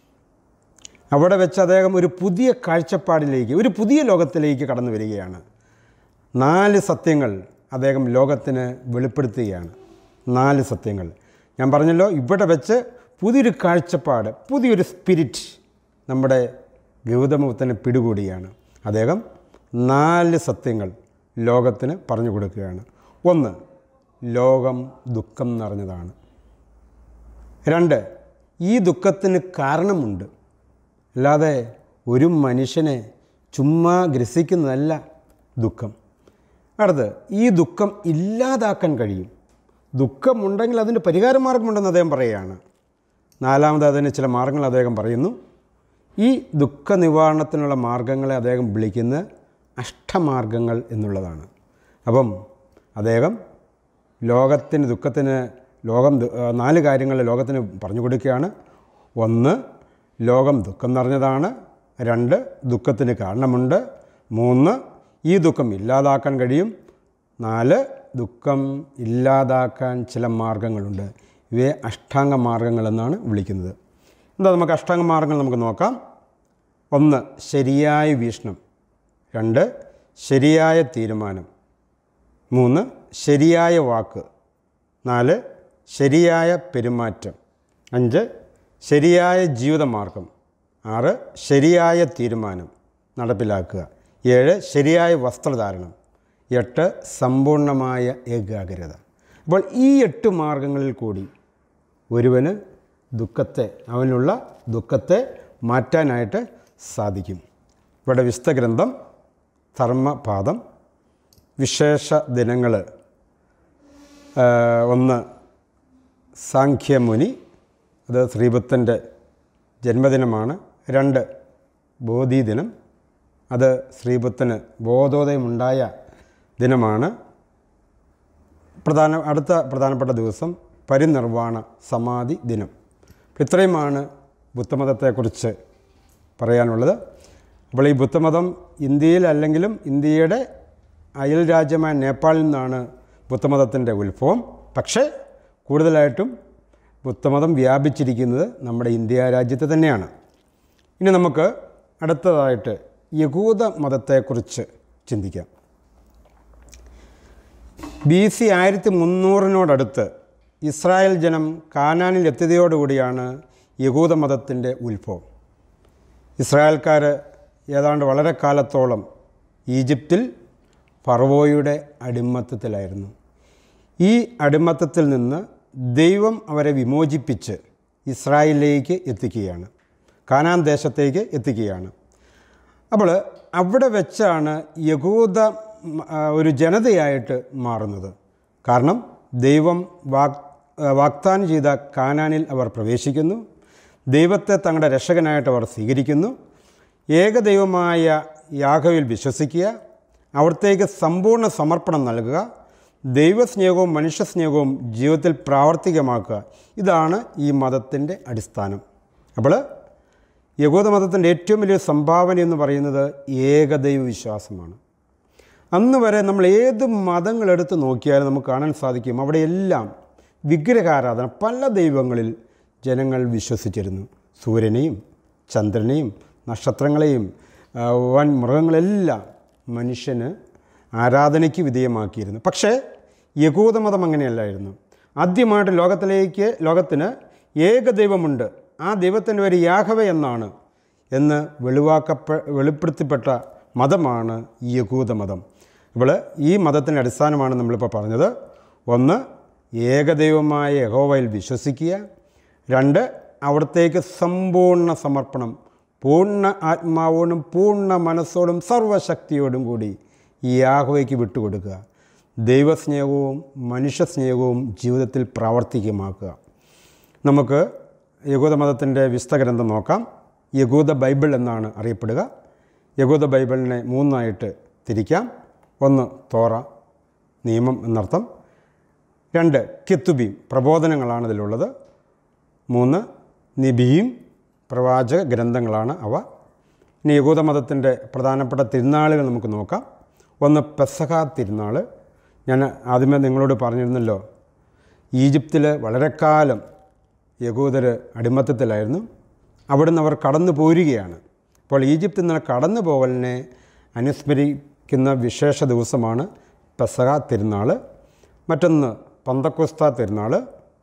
അവിടെ വെച്ച് അദ്ദേഹം ഒരു പുതിയ കാഴ്ചപ്പാടിലേക്ക് ഒരു പുതിയ ലോകത്തിലേക്ക് കടന്നു വരികയാണ് നാല് സത്യങ്ങൾ അദ്ദേഹം ലോകത്തിന് വെളിപ്പെടുത്തുകയാണ് നാല് സത്യങ്ങൾ ഞാൻ പറഞ്ഞല്ലോ ഇവിടെ വെച്ച് പുതിയൊരു കാഴ്ചപ്പാട് പുതിയൊരു സ്പിരിറ്റ് നമ്മുടെ ഗൗതമബുദ്ധനെ പിടികൂടിയാണ് അദ്ദേഹം നാല് സത്യങ്ങൾ ലോകത്തിന് പറഞ്ഞു കൊടുക്കുകയാണ് ഒന്ന് ലോകം ദുഃഖം നിറഞ്ഞതാണ് രണ്ട് ഈ ദുഃഖത്തിന് കാരണമുണ്ട് അല്ലാതെ ഒരു മനുഷ്യനെ ചുമ്മാ ഗ്രസിക്കുന്നതല്ല ദുഃഖം അടുത്ത് ഈ ദുഃഖം ഇല്ലാതാക്കാൻ കഴിയും ദുഃഖമുണ്ടെങ്കിൽ അതിൻ്റെ പരിഹാര മാർഗമുണ്ടെന്ന് അദ്ദേഹം പറയുകയാണ് നാലാമത് അതിന് ചില മാർഗങ്ങൾ അദ്ദേഹം പറയുന്നു ഈ ദുഃഖ നിവാരണത്തിനുള്ള മാർഗങ്ങളെ അദ്ദേഹം വിളിക്കുന്നത് അഷ്ടമാർഗങ്ങൾ എന്നുള്ളതാണ് അപ്പം അദ്ദേഹം ലോകത്തിന് ദുഃഖത്തിന് ലോകം ദു- ആ, നാല് കാര്യങ്ങൾ ലോകത്തിന് പറഞ്ഞു കൊടുക്കുകയാണ് ഒന്ന് ലോകം ദുഃഖം നിറഞ്ഞതാണ് രണ്ട് ദുഃഖത്തിന് കാരണമുണ്ട് മൂന്ന് ഈ ദുഃഖം ഇല്ലാതാക്കാൻ കഴിയും നാല് ദുഃഖം ഇല്ലാതാക്കാൻ ചില മാർഗങ്ങളുണ്ട് ഇവയെ അഷ്ടാംഗ മാർഗങ്ങളെന്നാണ് വിളിക്കുന്നത് എന്താ നമുക്ക് അഷ്ടാംഗ മാർഗങ്ങൾ നമുക്ക് നോക്കാം ഒന്ന് ശരിയായ വീക്ഷണം രണ്ട് ശരിയായ തീരുമാനം മൂന്ന് ശരിയായ വാക്ക് നാല് ശരിയായ പെരുമാറ്റം അഞ്ച് ശരിയായ ജീവിതമാർഗം ആറ് ശരിയായ തീരുമാനം നടപ്പിലാക്കുക ഏഴ് ശരിയായ വസ്ത്രധാരണം എട്ട് സമ്പൂർണ്ണമായ ഏകാഗ്രത അപ്പോൾ ഈ എട്ട് മാർഗങ്ങളിൽ കൂടി ഒരുവന് ദുഃഖത്തെ അവനുള്ള ദുഃഖത്തെ മാറ്റാനായിട്ട് സാധിക്കും ഇവിടെ വിശുദ്ധ ഗ്രന്ഥം ധർമ്മപാദം വിശേഷ ദിനങ്ങൾ ഒന്ന് സാഖ്യമുനി അത് ശ്രീബുദ്ധൻ്റെ ജന്മദിനമാണ് രണ്ട് ബോധിദിനം അത് ശ്രീബുദ്ധന് ബോധോദയമുണ്ടായ ദിനമാണ് പ്രധാന അടുത്ത പ്രധാനപ്പെട്ട ദിവസം പരിനിർവാണ സമാധി ദിനം അപ്പോൾ ഇത്രയുമാണ് ബുദ്ധമതത്തെക്കുറിച്ച് പറയാനുള്ളത് അപ്പോൾ ഈ ബുദ്ധമതം ഇന്ത്യയിൽ അല്ലെങ്കിലും ഇന്ത്യയുടെ അയൽ രാജ്യമായ നേപ്പാളിൽ നിന്നാണ് ബുദ്ധമതത്തിൻ്റെ ഉത്ഭവം പക്ഷേ കൂടുതലായിട്ടും ബുദ്ധമതം വ്യാപിച്ചിരിക്കുന്നത് നമ്മുടെ ഇന്ത്യ രാജ്യത്ത് തന്നെയാണ് ഇനി നമുക്ക് അടുത്തതായിട്ട് യഹൂദ മതത്തെക്കുറിച്ച് ചിന്തിക്കാം ബി സി ആയിരത്തി മുന്നൂറിനോടടുത്ത് ഇസ്രായേൽ ജനം കാനാനിൽ എത്തിയതോടുകൂടിയാണ് യഹൂദ മതത്തിൻ്റെ ഉത്ഭവം ഇസ്രായേൽക്കാർ ഏതാണ്ട് വളരെ കാലത്തോളം ഈജിപ്തിൽ ഫറവോയുടെ അടിമത്തത്തിലായിരുന്നു ഈ അടിമത്തത്തിൽ നിന്ന് ദൈവം അവരെ വിമോചിപ്പിച്ച് ഇസ്രായേലിലേക്ക് എത്തിക്കുകയാണ് കാനാൻ ദേശത്തേക്ക് എത്തിക്കുകയാണ് അപ്പോൾ അവിടെ വെച്ചാണ് യഹൂദ ഉം, ആ, ഒരു ജനതയായിട്ട് മാറുന്നത് കാരണം ദൈവം വാഗ് ആ, വാഗ്ദാനം ചെയ്ത കാനാനിൽ അവർ പ്രവേശിക്കുന്നു ദൈവത്തെ തങ്ങളുടെ രക്ഷകനായിട്ട് അവർ സ്വീകരിക്കുന്നു ഏകദൈവമായ യാഹവിൽ വിശ്വസിക്കുക അവിടത്തേക്ക് സമ്പൂർണ്ണ സമർപ്പണം നൽകുക ദൈവസ്നേഹവും മനുഷ്യസ്നേഹവും ജീവിതത്തിൽ പ്രാവർത്തികമാക്കുക ഇതാണ് ഈ മതത്തിൻ്റെ അടിസ്ഥാനം അപ്പോൾ യഹൂദ മതത്തിൻ്റെ ഏറ്റവും വലിയ സംഭാവന എന്ന് പറയുന്നത് ഏകദൈവ വിശ്വാസമാണ് അന്ന് വരെ നമ്മൾ ഏത് മതങ്ങളെടുത്ത് നോക്കിയാലും നമുക്ക് കാണാൻ സാധിക്കും അവിടെയെല്ലാം വിഗ്രഹാരാധന പല ദൈവങ്ങളിൽ ജനങ്ങൾ വിശ്വസിച്ചിരുന്നു സൂര്യനെയും ചന്ദ്രനെയും നക്ഷത്രങ്ങളെയും ആ, വൻ മൃഗങ്ങളെല്ലാം മനുഷ്യന് ആരാധനയ്ക്ക് വിധേയമാക്കിയിരുന്നു പക്ഷേ യഹൂദമതം അങ്ങനെയല്ലായിരുന്നു ആദ്യമായിട്ട് ലോകത്തിലേക്ക് ലോകത്തിന് ഏകദൈവമുണ്ട് ആ ദൈവത്തിൻ്റെ പേര് യാഹവ എന്നാണ് എന്ന് വെളിവാക്കപ്പെ വെളിപ്പെടുത്തിപ്പെട്ട മതമാണ് യഹൂദമതം ഇപ്പോൾ ഈ മതത്തിൻ്റെ അടിസ്ഥാനമാണ് നമ്മളിപ്പോൾ പറഞ്ഞത് ഒന്ന് ഏകദൈവമായ യഹോവയിൽ വിശ്വസിക്കുക രണ്ട് അവിടത്തേക്ക് സമ്പൂർണ്ണ സമർപ്പണം പൂർണ്ണ ആത്മാവോടും പൂർണ്ണ മനസ്സോടും സർവശക്തിയോടും കൂടി ഈ യാഹോയ്ക്ക് വിട്ടുകൊടുക്കുക ദൈവസ്നേഹവും മനുഷ്യസ്നേഹവും ജീവിതത്തിൽ പ്രാവർത്തികമാക്കുക നമുക്ക് യഹൂദ മതത്തിൻ്റെ വിശുദ്ധ ഗ്രന്ഥം നോക്കാം യഹൂദ ബൈബിൾ എന്നാണ് അറിയപ്പെടുക യഹൂദ ബൈബിളിനെ മൂന്നായിട്ട് തിരിക്കാം ഒന്ന് തോറ നിയമം എന്നർത്ഥം രണ്ട് കിത്തുബീം പ്രബോധനങ്ങളാണ് ഇതിലുള്ളത് മൂന്ന് നിബിയും പ്രവാചക ഗ്രന്ഥങ്ങളാണ് അവ ഇനി യഹൂദ മതത്തിൻ്റെ പ്രധാനപ്പെട്ട തിരുനാളുകൾ നമുക്ക് നോക്കാം ഒന്ന് പെസഹ തിരുനാൾ ഞാൻ ആദ്യമേ നിങ്ങളോട് പറഞ്ഞിരുന്നല്ലോ ഈജിപ്തിൽ വളരെ കാലം യഹൂദർ അടിമത്തത്തിലായിരുന്നു അവിടുന്ന് അവർ കടന്നു പോരുകയാണ് അപ്പോൾ ഈജിപ്തിൽ നിന്ന് കടന്നു പോകലിനെ അനുസ്മരിക്കുന്ന വിശേഷ ദിവസമാണ് പെസഹ തിരുനാൾ മറ്റൊന്ന് പന്തക്കുസ്ത തിരുനാൾ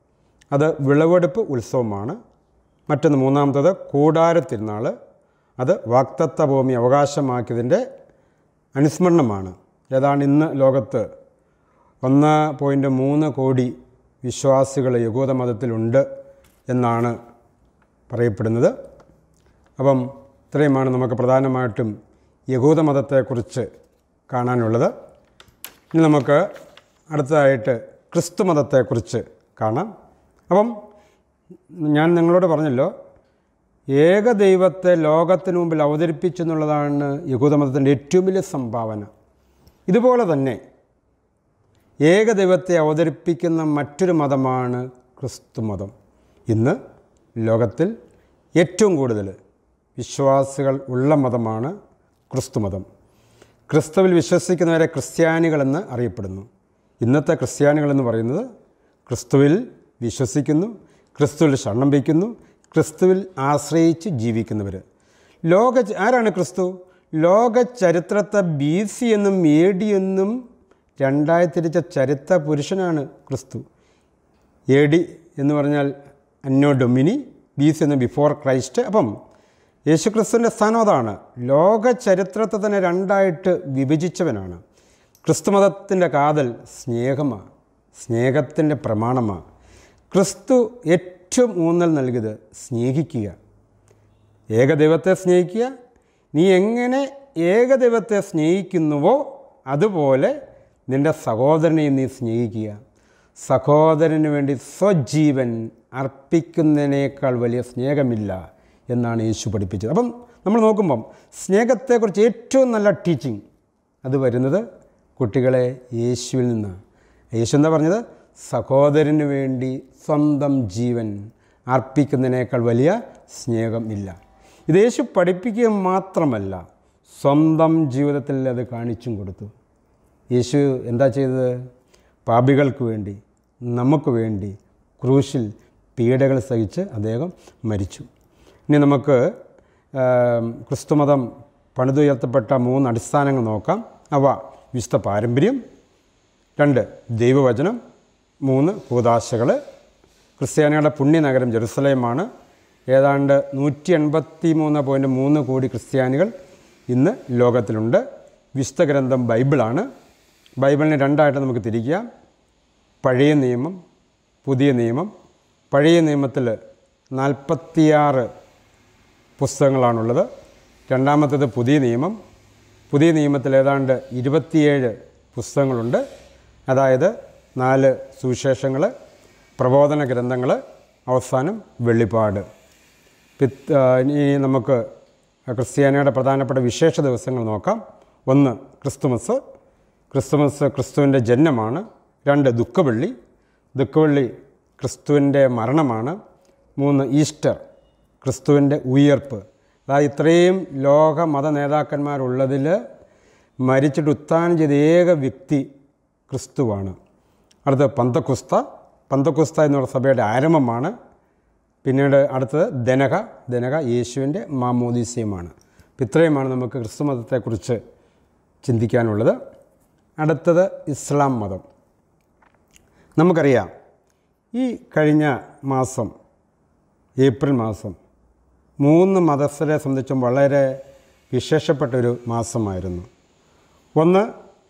അത് വിളവെടുപ്പ് ഉത്സവമാണ് മറ്റൊന്ന് മൂന്നാമത്തത് കൂടാര തിരുനാൾ അത് വാക്തത്വ ഭൂമി അവകാശമാക്കിയതിൻ്റെ അനുസ്മരണമാണ് ഏതാണ്ട് ഇന്ന് ലോകത്ത് ഒന്ന് പോയിൻറ്റ് മൂന്ന് കോടി വിശ്വാസികൾ യഹൂദ മതത്തിലുണ്ട് എന്നാണ് പറയപ്പെടുന്നത് അപ്പം ഇത്രയുമാണ് നമുക്ക് പ്രധാനമായിട്ടും യഹൂദ മതത്തെക്കുറിച്ച് കാണാനുള്ളത് ഇനി നമുക്ക് അടുത്തതായിട്ട് ക്രിസ്തു മതത്തെക്കുറിച്ച് കാണാം അപ്പം ഞാൻ നിങ്ങളോട് പറഞ്ഞല്ലോ ഏകദൈവത്തെ ലോകത്തിന് മുമ്പിൽ അവതരിപ്പിച്ചു എന്നുള്ളതാണ് യഹൂദമതത്തിൻ്റെ ഏറ്റവും വലിയ സംഭാവന ഇതുപോലെ തന്നെ ഏകദൈവത്തെ അവതരിപ്പിക്കുന്ന മറ്റൊരു മതമാണ് ക്രിസ്തു മതം ഇന്ന് ലോകത്തിൽ ഏറ്റവും കൂടുതൽ വിശ്വാസികൾ ഉള്ള മതമാണ് ക്രിസ്തു മതം ക്രിസ്തുവിൽ വിശ്വസിക്കുന്നവരെ ക്രിസ്ത്യാനികളെന്ന് അറിയപ്പെടുന്നു ഇന്നത്തെ ക്രിസ്ത്യാനികളെന്ന് പറയുന്നത് ക്രിസ്തുവിൽ വിശ്വസിക്കുന്നു ക്രിസ്തുവിൽ ശരണം വയ്ക്കുന്നു ക്രിസ്തുവിൽ ആശ്രയിച്ച് ജീവിക്കുന്നവർ ലോക ആരാണ് ക്രിസ്തു ലോക ചരിത്രത്തെ ബി സി എന്നും എ ഡി എന്നും രണ്ടായി തിരിച്ച ചരിത്ര പുരുഷനാണ് ക്രിസ്തു എ ഡി എന്ന് പറഞ്ഞാൽ അന്നോ ഡൊമിനി ബി സി എന്ന് ബിഫോർ ക്രൈസ്റ്റ് അപ്പം യേശുക്രിസ്തുവിൻ്റെ സ്ഥാനം അതാണ് ലോക ചരിത്രത്തെ തന്നെ രണ്ടായിട്ട് വിഭജിച്ചവനാണ് ക്രിസ്തുമതത്തിൻ്റെ കാതൽ സ്നേഹമാണ് സ്നേഹത്തിൻ്റെ പ്രമാണമാണ് ക്രിസ്തു ഏറ്റവും ഊന്നൽ നൽകിയത് സ്നേഹിക്കുക ഏകദൈവത്തെ സ്നേഹിക്കുക നീ എങ്ങനെ ഏകദൈവത്തെ സ്നേഹിക്കുന്നുവോ അതുപോലെ നിൻ്റെ സഹോദരനെയും നീ സ്നേഹിക്കുക സഹോദരന് വേണ്ടി സ്വജീവൻ അർപ്പിക്കുന്നതിനേക്കാൾ വലിയ സ്നേഹമില്ല എന്നാണ് യേശു പഠിപ്പിച്ചത് അപ്പം നമ്മൾ നോക്കുമ്പം സ്നേഹത്തെക്കുറിച്ച് ഏറ്റവും നല്ല ടീച്ചിങ് അത് വരുന്നത് കുട്ടികളെ യേശുവിൽ നിന്നാണ് യേശു എന്താ പറഞ്ഞത് സഹോദരന് വേണ്ടി സ്വന്തം ജീവൻ അർപ്പിക്കുന്നതിനേക്കാൾ വലിയ സ്നേഹം ഇല്ല ഇത് യേശു പഠിപ്പിക്കുക മാത്രമല്ല സ്വന്തം ജീവിതത്തിൽ അത് കാണിച്ചും കൊടുത്തു യേശു എന്താ ചെയ്തത് പാപികൾക്ക് വേണ്ടി നമുക്ക് വേണ്ടി ക്രൂശിൽ പീഡകൾ സഹിച്ച് അദ്ദേഹം മരിച്ചു ഇനി നമുക്ക് ക്രിസ്തുമതം പണിതുയർത്തപ്പെട്ട മൂന്ന് അടിസ്ഥാനങ്ങൾ നോക്കാം അവ വിശുദ്ധ പാരമ്പര്യം രണ്ട് ദൈവവചനം മൂന്ന് കൂതാശകൾ ക്രിസ്ത്യാനികളുടെ പുണ്യനഗരം ജെറുസലേമാണ് ഏതാണ്ട് നൂറ്റി എൺപത്തി മൂന്ന് പോയിൻറ്റ് മൂന്ന് കോടി ക്രിസ്ത്യാനികൾ ഇന്ന് ലോകത്തിലുണ്ട് വിശുദ്ധ ഗ്രന്ഥം ബൈബിളാണ് ബൈബിളിനെ രണ്ടായിട്ട് നമുക്ക് തിരിക്കാം പഴയ നിയമം പുതിയ നിയമം പഴയ നിയമത്തിൽ നാൽപ്പത്തിയാറ് പുസ്തകങ്ങളാണുള്ളത് രണ്ടാമത്തേത് പുതിയ നിയമം പുതിയ നിയമത്തിൽ ഏതാണ്ട് ഇരുപത്തിയേഴ് പുസ്തകങ്ങളുണ്ട് അതായത് നാല് സുവിശേഷങ്ങൾ പ്രബോധന ഗ്രന്ഥങ്ങൾ അവസാനം വെള്ളിപ്പാട് പിത്ത് ഇനി നമുക്ക് ക്രിസ്ത്യാനിയുടെ പ്രധാനപ്പെട്ട വിശേഷ ദിവസങ്ങൾ നോക്കാം ഒന്ന് ക്രിസ്തുമസ് ക്രിസ്തുമസ് ക്രിസ്തുവിൻ്റെ ജന്മമാണ് രണ്ട് ദുഃഖവെള്ളി ദുഃഖവെള്ളി ക്രിസ്തുവിൻ്റെ മരണമാണ് മൂന്ന് ഈസ്റ്റർ ക്രിസ്തുവിൻ്റെ ഉയർപ്പ് അതായത് ഇത്രയും ലോക മത നേതാക്കന്മാരുള്ളതിൽ മരിച്ചിട്ട് ഉത്ഥാനം ചെയ്ത ഏക വ്യക്തി ക്രിസ്തുവാണ് അടുത്ത പന്തക്കുസ്ത പന്തക്കുസ്ത എന്നുള്ള സഭയുടെ ആരംഭമാണ് പിന്നീട് അടുത്തത് ദനക ദനക യേശുവിൻ്റെ മാമോദീസ്യമാണ് അപ്പം ഇത്രയുമാണ് നമുക്ക് ക്രിസ്തു മതത്തെക്കുറിച്ച് ചിന്തിക്കാനുള്ളത് അടുത്തത് ഇസ്ലാം മതം നമുക്കറിയാം ഈ കഴിഞ്ഞ മാസം ഏപ്രിൽ മാസം മൂന്ന് മതസ്ഥരെ സംബന്ധിച്ചും വളരെ വിശേഷപ്പെട്ടൊരു മാസമായിരുന്നു ഒന്ന്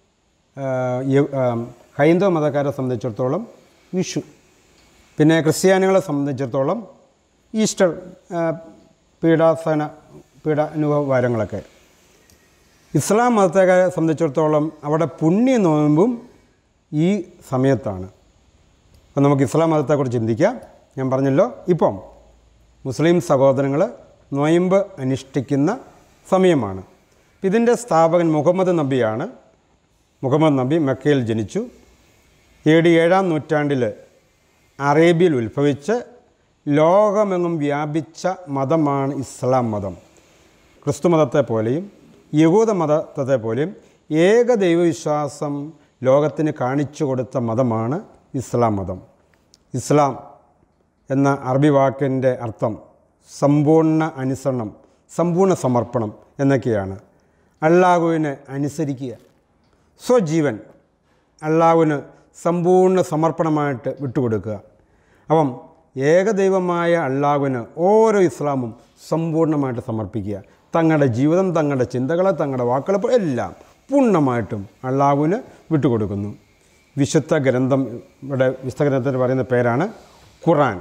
ഹൈന്ദവ മതക്കാരെ സംബന്ധിച്ചിടത്തോളം വിഷു പിന്നെ ക്രിസ്ത്യാനികളെ സംബന്ധിച്ചിടത്തോളം ഈസ്റ്റർ പീഡാസന പീഡാനുഭവ വാരങ്ങളൊക്കെ ഇസ്ലാം മതത്തെ സംബന്ധിച്ചിടത്തോളം അവിടെ പുണ്യ നോയമ്പും ഈ സമയത്താണ് അപ്പം നമുക്ക് ഇസ്ലാം മതത്തെക്കുറിച്ച് ചിന്തിക്കാം ഞാൻ പറഞ്ഞല്ലോ ഇപ്പം മുസ്ലിം സഹോദരങ്ങൾ നൊയമ്പ് അനുഷ്ഠിക്കുന്ന സമയമാണ് ഇതിൻ്റെ സ്ഥാപകൻ മുഹമ്മദ് നബിയാണ് മുഹമ്മദ് നബി മക്കയിൽ ജനിച്ചു എ ഡി ഏഴാം നൂറ്റാണ്ടിൽ അറേബ്യയിൽ ഉത്ഭവിച്ച് ലോകമെങ്ങും വ്യാപിച്ച മതമാണ് ഇസ്ലാം മതം ക്രിസ്തു മതത്തെ പോലെയും യഹൂദ മതത്തെ പോലെയും ഏക ദൈവവിശ്വാസം ലോകത്തിന് കാണിച്ചു കൊടുത്ത മതമാണ് ഇസ്ലാം മതം ഇസ്ലാം എന്ന അറബി വാക്കിൻ്റെ അർത്ഥം സമ്പൂർണ്ണ അനുസരണം സമ്പൂർണ്ണ സമർപ്പണം എന്നൊക്കെയാണ് അള്ളാഹുവിനെ അനുസരിക്കുക സ്വജീവൻ അള്ളാഹുവിന് സമ്പൂർണ്ണ സമർപ്പണമായിട്ട് വിട്ടുകൊടുക്കുക അപ്പം ഏകദൈവമായ അള്ളാഹുവിന് ഓരോ ഇസ്ലാമും സമ്പൂർണ്ണമായിട്ട് സമർപ്പിക്കുക തങ്ങളുടെ ജീവിതം തങ്ങളുടെ ചിന്തകളെ തങ്ങളുടെ വാക്കുകൾ എല്ലാം പൂർണ്ണമായിട്ടും അള്ളാഹുവിന് വിട്ടുകൊടുക്കുന്നു വിശുദ്ധ ഗ്രന്ഥം ഇവിടെ വിശുദ്ധ ഗ്രന്ഥത്തിന് പറയുന്ന പേരാണ് ഖുറാൻ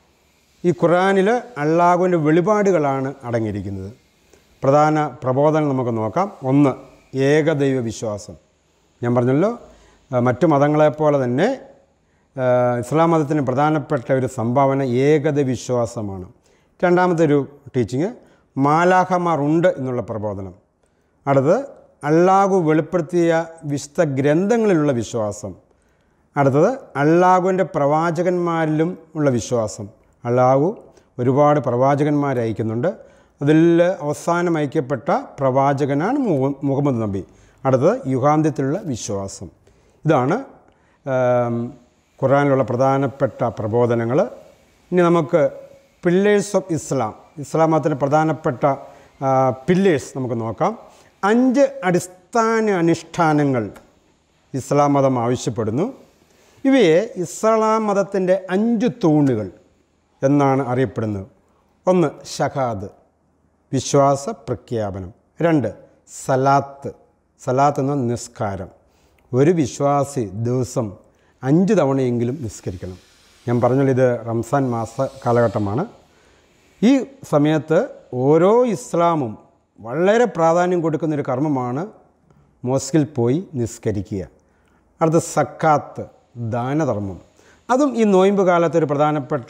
ഈ ഖുറാനിൽ അള്ളാഹുവിൻ്റെ വെളിപാടുകളാണ് അടങ്ങിയിരിക്കുന്നത് പ്രധാന പ്രബോധനം നമുക്ക് നോക്കാം ഒന്ന് ഏകദൈവ വിശ്വാസം ഞാൻ പറഞ്ഞല്ലോ ആ, മറ്റു മതങ്ങളെപ്പോലെ തന്നെ ആ, ഇസ്ലാം മതത്തിന് പ്രധാനപ്പെട്ട ഒരു സംഭാവന ഏകദൈവ വിശ്വാസമാണ് രണ്ടാമത്തെ ഒരു ടീച്ചിങ് മാലാഹമാർ ഉണ്ട് എന്നുള്ള പ്രബോധനം അടുത്തത് അള്ളാഹു വെളിപ്പെടുത്തിയ വിശുദ്ധ ഗ്രന്ഥങ്ങളിലുള്ള വിശ്വാസം അടുത്തത് അള്ളാഹുവിൻ്റെ പ്രവാചകന്മാരിലും ഉള്ള വിശ്വാസം അള്ളാഹു ഒരുപാട് പ്രവാചകന്മാരെ അയക്കുന്നുണ്ട് അതിൽ അവസാനം അയക്കപ്പെട്ട പ്രവാചകനാണ് മുഹ- മുഹമ്മദ് നബി അടുത്തത് യുഗാന്ത്യത്തിലുള്ള വിശ്വാസം ഇതാണ് ആം, ഖുറാനിലുള്ള പ്രധാനപ്പെട്ട പ്രബോധനങ്ങൾ ഇനി നമുക്ക് പില്ലേഴ്സ് ഓഫ് ഇസ്ലാം ഇസ്ലാം മതത്തിൻ്റെ പ്രധാനപ്പെട്ട പില്ലേഴ്സ് നമുക്ക് നോക്കാം അഞ്ച് അടിസ്ഥാന അനുഷ്ഠാനങ്ങൾ ഇസ്ലാം മതം ആവശ്യപ്പെടുന്നു ഇവയെ ഇസ്ലാം മതത്തിൻ്റെ അഞ്ച് തൂണുകൾ എന്നാണ് അറിയപ്പെടുന്നത് ഒന്ന് ഷഹാദ് വിശ്വാസ പ്രഖ്യാപനം രണ്ട് സലാത്ത് സലാത്ത് എന്ന നിസ്കാരം ഒരു വിശ്വാസി ദിവസം അഞ്ച് തവണയെങ്കിലും നിസ്കരിക്കണം ഞാൻ പറഞ്ഞല്ലോ ഇത് റംസാൻ മാസ കാലഘട്ടമാണ് ഈ സമയത്ത് ഓരോ ഇസ്ലാമും വളരെ പ്രാധാന്യം കൊടുക്കുന്നൊരു കർമ്മമാണ് മോസ്കിൽ പോയി നിസ്കരിക്കുക അടുത്ത സക്കാത്ത് ദാനധർമ്മം അതും ഈ നോയമ്പ് കാലത്ത് ഒരു പ്രധാനപ്പെട്ട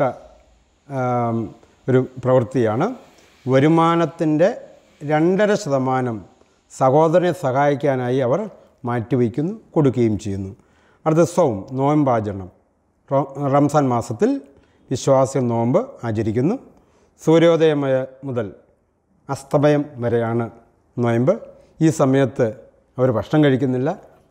ആം, ഒരു പ്രവൃത്തിയാണ് വരുമാനത്തിൻ്റെ രണ്ടര ശതമാനം സഹോദരനെ സഹായിക്കാനായി അവർ മാറ്റിവെക്കുന്നു കൊടുക്കുകയും ചെയ്യുന്നു അടുത്ത സൗം നോയമ്പാചരണം റോ- റംസാൻ മാസത്തിൽ വിശ്വാസികൾ നോമ്പ് ആചരിക്കുന്നു സൂര്യോദയം വരെ മുതൽ അസ്തമയം വരെയാണ് നോയമ്പ് ഈ സമയത്ത് അവർ ഭക്ഷണം കഴിക്കുന്നില്ല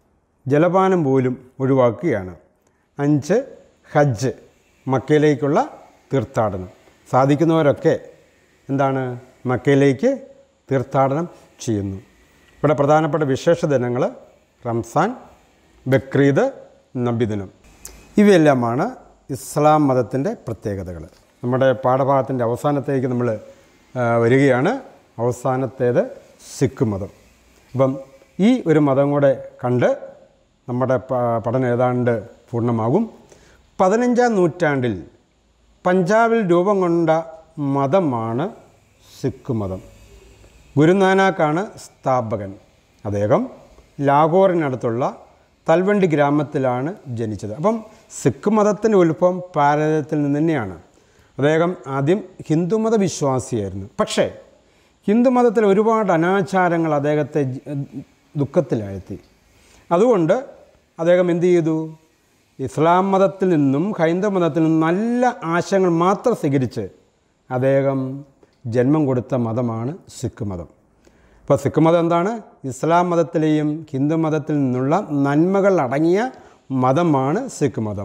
ജലപാനം പോലും ഒഴിവാക്കുകയാണ് അഞ്ച് ഹജ്ജ് മക്കയിലേക്കുള്ള തീർത്ഥാടനം സാധിക്കുന്നവരൊക്കെ എന്താണ് മക്കയിലേക്ക് തീർത്ഥാടനം ചെയ്യുന്നു ഇവിടെ പ്രധാനപ്പെട്ട വിശേഷ ദിനങ്ങൾ റംസാൻ ബക്രീദ് നബിദിനം ഇവയെല്ലാമാണ് ഇസ്ലാം മതത്തിൻ്റെ പ്രത്യേകതകൾ നമ്മുടെ പാഠഭാഗത്തിൻ്റെ അവസാനത്തേക്ക് നമ്മൾ ആ, വരികയാണ് അവസാനത്തേത് സിഖ് മതം അപ്പം ഈ ഒരു മതം കൂടെ കണ്ട് നമ്മുടെ പ- പഠനം ഏതാണ്ട് പൂർണ്ണമാകും പതിനഞ്ചാം നൂറ്റാണ്ടിൽ പഞ്ചാബിൽ രൂപം കൊണ്ട മതമാണ് സിഖ് മതം ഗുരുനാനാക്കാണ് സ്ഥാപകൻ അദ്ദേഹം ലാഹോറിനടുത്തുള്ള തൽവണ്ടി ഗ്രാമത്തിലാണ് ജനിച്ചത് അപ്പം സിഖ് മതത്തിൻ്റെ ഉത്ഭവം ഭാരതത്തിൽ നിന്ന് തന്നെയാണ് അദ്ദേഹം ആദ്യം ഹിന്ദുമത വിശ്വാസിയായിരുന്നു പക്ഷേ ഹിന്ദുമതത്തിൽ ഒരുപാട് അനാചാരങ്ങൾ അദ്ദേഹത്തെ ജ- ദുഃഖത്തിലാഴ്ത്തി അതുകൊണ്ട് അദ്ദേഹം എന്ത് ചെയ്തു ഇസ്ലാം മതത്തിൽ നിന്നും ഹൈന്ദവ മതത്തിൽ നിന്നും നല്ല ആശയങ്ങൾ മാത്രം സ്വീകരിച്ച് അദ്ദേഹം ജന്മം കൊടുത്ത മതമാണ് സിഖ് മതം അപ്പോൾ സിഖ് മതം എന്താണ് ഇസ്ലാം മതത്തിലെയും ഹിന്ദു മതത്തിൽ നിന്നുള്ള നന്മകൾ അടങ്ങിയ മതമാണ് സിഖ് മതം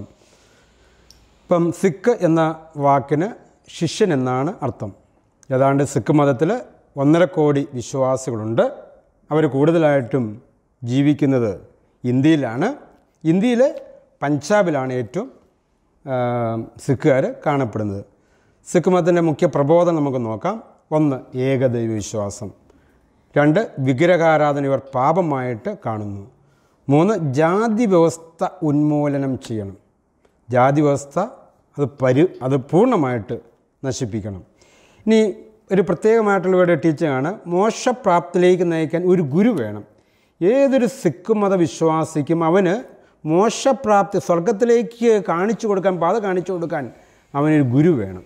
ഇപ്പം സിഖ് എന്ന വാക്കിന് ശിഷ്യൻ എന്നാണ് അർത്ഥം ഏതാണ്ട് സിഖ് മതത്തിൽ ഒന്നര കോടി വിശ്വാസികളുണ്ട് അവർ കൂടുതലായിട്ടും ജീവിക്കുന്നത് ഇന്ത്യയിലാണ് ഇന്ത്യയിൽ പഞ്ചാബിലാണ് ഏറ്റവും സിഖുകാർ കാണപ്പെടുന്നത് സിഖ് മതത്തിൻ്റെ മുഖ്യ പ്രബോധനം നമുക്ക് നോക്കാം ഒന്ന് ഏകദൈവ വിശ്വാസം രണ്ട് വിഗ്രഹാരാധന ഇവർ പാപമായിട്ട് കാണുന്നു മൂന്ന് ജാതി വ്യവസ്ഥ ഉന്മൂലനം ചെയ്യണം ജാതി വ്യവസ്ഥ അത് പരി അത് പൂർണ്ണമായിട്ട് നശിപ്പിക്കണം ഇനി ഒരു പ്രത്യേകമായിട്ടുള്ള ഇവരുടെ ടീച്ചിങ്ങാണ് മോശപ്രാപ്തിയിലേക്ക് നയിക്കാൻ ഒരു ഗുരു വേണം ഏതൊരു സിഖ് മത വിശ്വാസിക്കും അവന് മോശപ്രാപ്തി സ്വർഗത്തിലേക്ക് കാണിച്ചു കൊടുക്കാൻ പാത കാണിച്ചു കൊടുക്കാൻ അവനൊരു ഗുരു വേണം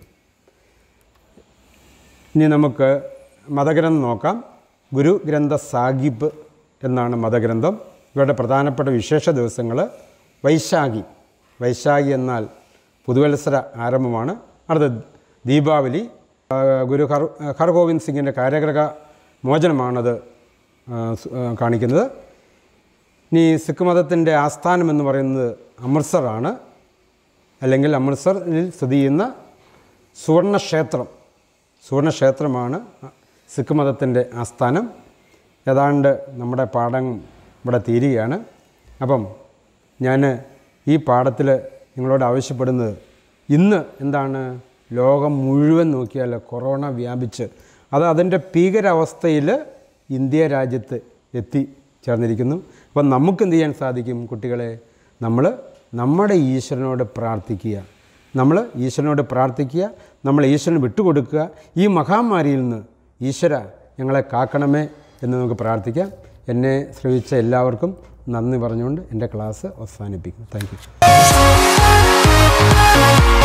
ഇനി നമുക്ക് മതഗ്രന്ഥം നോക്കാം ഗുരു ഗ്രന്ഥ സാഹിബ് എന്നാണ് മതഗ്രന്ഥം ഇവരുടെ പ്രധാനപ്പെട്ട വിശേഷ ദിവസങ്ങൾ വൈശാഖി വൈശാഖി എന്നാൽ പുതുവത്സര ആരംഭമാണ് അടുത്ത ദീപാവലി ആ, ഗുരു ഹർ ഹർഗോവിന്ദ് സിംഗിൻ്റെ കാരാഗ്രഹ മോചനമാണത് ആ, സ്- ആ, കാണിക്കുന്നത് ഇനി സിഖ് മതത്തിൻ്റെ ആസ്ഥാനം എന്ന് പറയുന്നത് അമൃത്സറാണ് അല്ലെങ്കിൽ അമൃത്സറിൽ സ്ഥിതി ചെയ്യുന്ന സുവർണക്ഷേത്രം സുവർണക്ഷേത്രമാണ് സിഖ് മതത്തിൻ്റെ ആസ്ഥാനം ഏതാണ്ട് നമ്മുടെ പാഠം ഇവിടെ തീരുകയാണ് അപ്പം ഞാൻ ഈ പാഠത്തിൽ നിങ്ങളോട് ആവശ്യപ്പെടുന്നത് ഇന്ന് എന്താണ് ലോകം മുഴുവൻ നോക്കിയാൽ കൊറോണ വ്യാപിച്ച് അത് അതിൻ്റെ ഭീകരാവസ്ഥയിൽ ഇന്ത്യ രാജ്യത്ത് എത്തി ചേർന്നിരിക്കുന്നു അപ്പം നമുക്ക് എന്ത് ചെയ്യാൻ സാധിക്കും കുട്ടികളെ നമ്മൾ നമ്മുടെ ഈശ്വരനോട് പ്രാർത്ഥിക്കുക നമ്മൾ ഈശ്വരനോട് പ്രാർത്ഥിക്കുക നമ്മൾ ഈശ്വരന് വിട്ടുകൊടുക്കുക ഈ മഹാമാരിയിൽ നിന്ന് ഈശ്വര ഞങ്ങളെ കാക്കണമേ എന്ന് നമുക്ക് പ്രാർത്ഥിക്കാം എന്നെ ശ്രമിച്ച എല്ലാവർക്കും നന്ദി പറഞ്ഞുകൊണ്ട് എൻ്റെ ക്ലാസ് അവസാനിപ്പിക്കും താങ്ക് യു